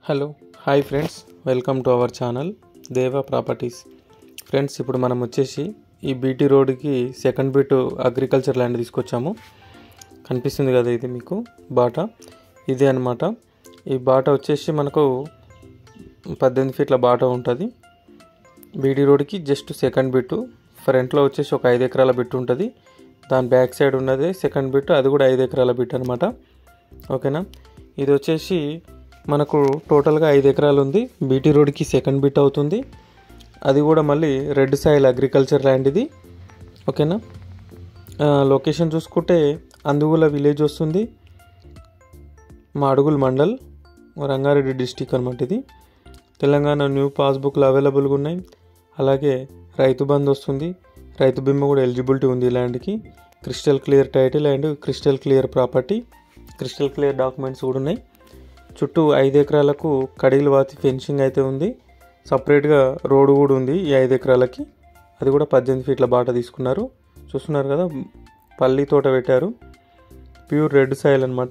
hello hi friends welcome to our channel Deva properties friends ఇప్పుడు మనం వచ్చేసి ఈ బీటీ రోడ్కి సెకండ్ బిట్ అగ్రికల్చర్ ల్యాండ్ తీసుకొచ్చాము కనిపిస్తుంది కదా ఇది మీకు బాట ఇదే అనమాట ఈ బాట వచ్చేసి మనకు పద్దెనిమిది ఫీట్ల బాట ఉంటుంది బీటీ రోడ్కి జస్ట్ సెకండ్ బిట్ ఫ్రంట్లో వచ్చేసి ఒక ఐదు ఎకరాల బిట్ ఉంటుంది దాని బ్యాక్ సైడ్ ఉన్నది సెకండ్ బిట్ అది కూడా ఐదు ఎకరాల బిట్ అనమాట ఓకేనా ఇది వచ్చేసి మనకు టోటల్గా ఐదు ఎకరాలు ఉంది బీటీ రోడ్కి సెకండ్ బిట్ అవుతుంది అది కూడా మళ్ళీ రెడ్ సాయిల్ అగ్రికల్చర్ ల్యాండ్ ఇది ఓకేనా ఆ, లొకేషన్ చూసుకుంటే అందుగుల విలేజ్ వస్తుంది మాడుగుల్ మండల్ రంగారెడ్డి డిస్టిక్ అనమాట ఇది తెలంగాణ న్యూ పాస్బుక్లు అవైలబుల్గా ఉన్నాయి అలాగే రైతు బంధు వస్తుంది రైతు బీమా కూడా ఎలిజిబిలిటీ ఉంది ఈ ల్యాండ్కి crystal clear title and crystal clear property crystal clear documents కూడా ఉన్నాయి చుట్టూ ఐదు ఎకరాలకు కడిగిలు వాతి ఫెన్సింగ్ అయితే ఉంది సపరేట్గా రోడ్డు కూడా ఉంది ఈ ఐదు ఎకరాలకి అది కూడా పద్దెనిమిది ఫీట్ల బాట తీసుకున్నారు చూస్తున్నారు కదా పల్లి తోట పెట్టారు ప్యూర్ రెడ్ సాయిల్ అనమాట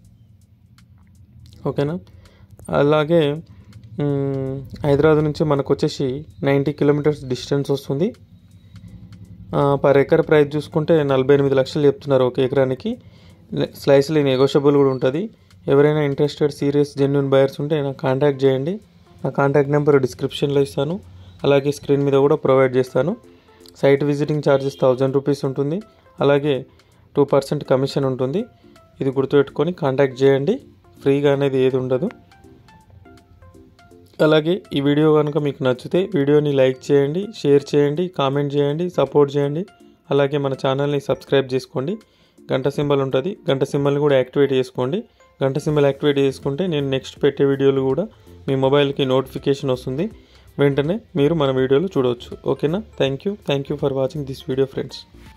ఓకేనా అలాగే మ్, హైదరాబాద్ నుంచి మనకు వచ్చేసి నైంటీ కిలోమీటర్స్ డిస్టెన్స్ వస్తుంది పర్ ఎకర్ ప్రైస్ చూసుకుంటే నలభై ఎనిమిది లక్షలు చెప్తున్నారు ఒక ఎకరానికి స్లైస్లీ నెగోషియబుల్ కూడా ఉంటుంది ఎవరైనా ఇంట్రెస్టెడ్ సీరియస్ జెన్యున్ బయర్స్ ఉంటే నాకు కాంటాక్ట్ చేయండి నా కాంటాక్ట్ నెంబర్ డిస్క్రిప్షన్లో ఇస్తాను అలాగే స్క్రీన్ మీద కూడా ప్రొవైడ్ చేస్తాను site visiting charges thousand rupees ఉంటుంది అలాగే టూ పర్సెంట్ కమిషన్ ఉంటుంది ఇది గుర్తుపెట్టుకొని కాంటాక్ట్ చేయండి ఫ్రీగా అనేది ఏది ఉండదు అలాగే ఈ వీడియో కనుక మీకు నచ్చితే వీడియోని లైక్ చేయండి షేర్ చేయండి కామెంట్ చేయండి సపోర్ట్ చేయండి అలాగే మన ఛానల్ని సబ్స్క్రైబ్ చేసుకోండి గంట సింబల్ ఉంటుంది గంట సింబల్ని కూడా యాక్టివేట్ చేసుకోండి గంట సింబల్ యాక్టివేట్ చేసుకుంటే నేను నెక్స్ట్ పెట్టే వీడియోలు కూడా మీ మొబైల్కి నోటిఫికేషన్ వస్తుంది వెంటనే మీరు మన వీడియోలు చూడవచ్చు ఓకేనా thank you thank you for watching this video friends